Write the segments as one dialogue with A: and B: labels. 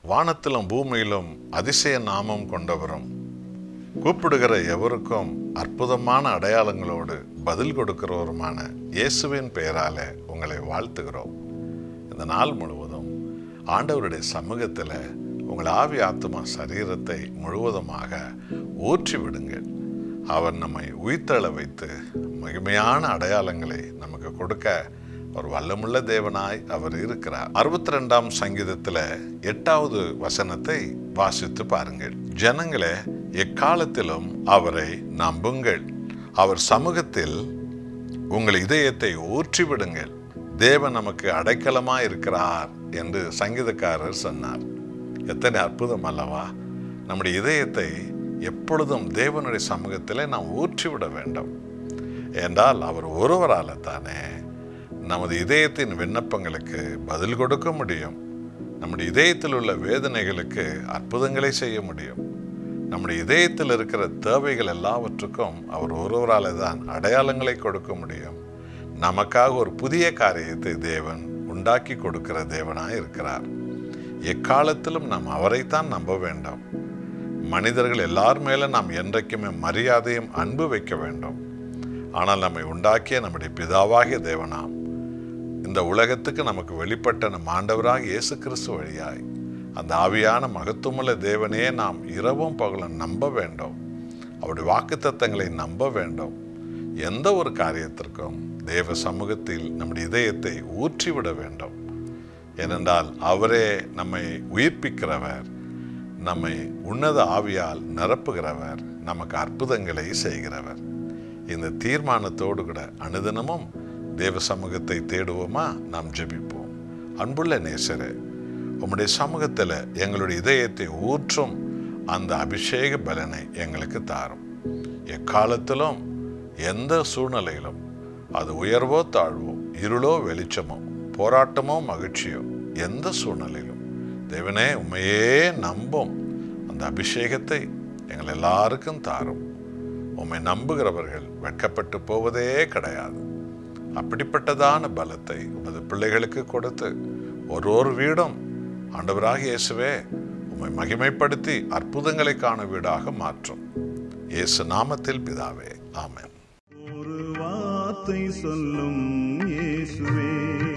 A: வானத்திலும் பூமியிலும் அதிசய நாமம் கொண்டவரும் கூப்பிடுகிற எவருக்கும் அற்புதமான அடையாளங்களோடு பதில் கொடுக்கிறவருமான இயேசுவின் பெயரால உங்களை வாழ்த்துகிறோம் இந்த நாள் முழுவதும் ஆண்டவருடைய சமூகத்தில் உங்கள் ஆவி ஆத்மா சரீரத்தை முழுவதுமாக ஊற்றி விடுங்கள் அவர் நம்மை உயிர்த்தள வைத்து மகிமையான அடையாளங்களை நமக்கு கொடுக்க ஒரு வல்லமுள்ள தேவனாய் அவர் இருக்கிறார் அறுபத்தி ரெண்டாம் சங்கீதத்தில் எட்டாவது வசனத்தை வாசித்து பாருங்கள் ஜனங்களே எக்காலத்திலும் அவரை நம்புங்கள் அவர் சமூகத்தில் உங்கள் இதயத்தை ஊற்றி விடுங்கள் தேவன் நமக்கு அடைக்கலமா இருக்கிறார் என்று சங்கீதக்காரர் சொன்னார் எத்தனை அற்புதம் அல்லவா நம்முடைய இதயத்தை எப்பொழுதும் தேவனுடைய சமூகத்தில் நாம் ஊற்றி விட வேண்டும் என்றால் அவர் ஒருவரால் தானே நமது இதயத்தின் விண்ணப்பங்களுக்கு பதில் கொடுக்க முடியும் நம்முடைய இதயத்தில் உள்ள வேதனைகளுக்கு அற்புதங்களை செய்ய முடியும் நம்முடைய இதயத்தில் இருக்கிற தேவைகள் எல்லாவற்றுக்கும் அவர் ஒருவரால் தான் அடையாளங்களை கொடுக்க முடியும் நமக்காக ஒரு புதிய காரியத்தை தேவன் உண்டாக்கி கொடுக்கிற தேவனாய் இருக்கிறார் எக்காலத்திலும் நாம் அவரைத்தான் நம்ப வேண்டாம் மனிதர்கள் எல்லார் மேல நாம் என்றைக்குமே மரியாதையும் அன்பு வைக்க வேண்டும் ஆனால் நம்மை உண்டாக்கிய நம்முடைய பிதாவாகிய தேவனாம் இந்த உலகத்துக்கு நமக்கு வெளிப்பட்ட நம் ஆண்டவராக இயேசு கிறிஸ்து வழியாய் அந்த ஆவியான மகத்துவமுள்ள தேவனையே நாம் இரவும் பகலும் நம்ப வேண்டும் அவருடைய வாக்குத்தத்தங்களை நம்ப வேண்டும் எந்த ஒரு காரியத்திற்கும் தேவ சமூகத்தில் நம்முடைய இதயத்தை ஊற்றிவிட வேண்டும் ஏனென்றால் அவரே நம்மை உயிர்ப்பிக்கிறவர் நம்மை உன்னத ஆவியால் நிரப்புகிறவர் நமக்கு அற்புதங்களை செய்கிறவர் இந்த தீர்மானத்தோடு கூட அனுதினமும் தேவ சமூகத்தை தேடுவோமா நாம் ஜெபிப்போம் அன்புள்ள நேசரே உம்முடைய சமூகத்தில் எங்களுடைய இதயத்தை ஊற்றும் அந்த அபிஷேக பலனை எங்களுக்கு தாரும் எக்காலத்திலும் எந்த சூழ்நிலையிலும் அது உயர்வோ தாழ்வோ இருளோ வெளிச்சமோ போராட்டமோ மகிழ்ச்சியோ எந்த சூழ்நிலையிலும் தேவனே உண்மையே நம்பும் அந்த அபிஷேகத்தை எங்கள் எல்லாருக்கும் தாரும் உம்மை நம்புகிறவர்கள் வெட்கப்பட்டு போவதே கிடையாது அப்படிப்பட்டதான பலத்தை உமது பிள்ளைகளுக்கு கொடுத்து ஒரு ஒரு வீடும் ஆண்டவராக இயேசுவே உம்மை மகிமைப்படுத்தி அற்புதங்களை காண வீடாக மாற்றும் இயேசு நாமத்தில் பிதாவே ஆமென்
B: ஒரு வார்த்தை சொல்லும் இயேசுவே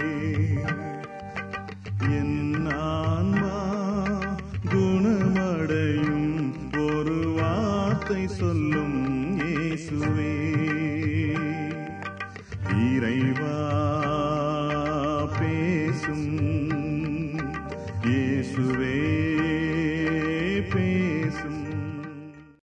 B: என் ஆன்மா குணமடையும் ஒரு வார்த்தை சொல்லும் இயேசுவே இறைவா பேசும் இயேசுவே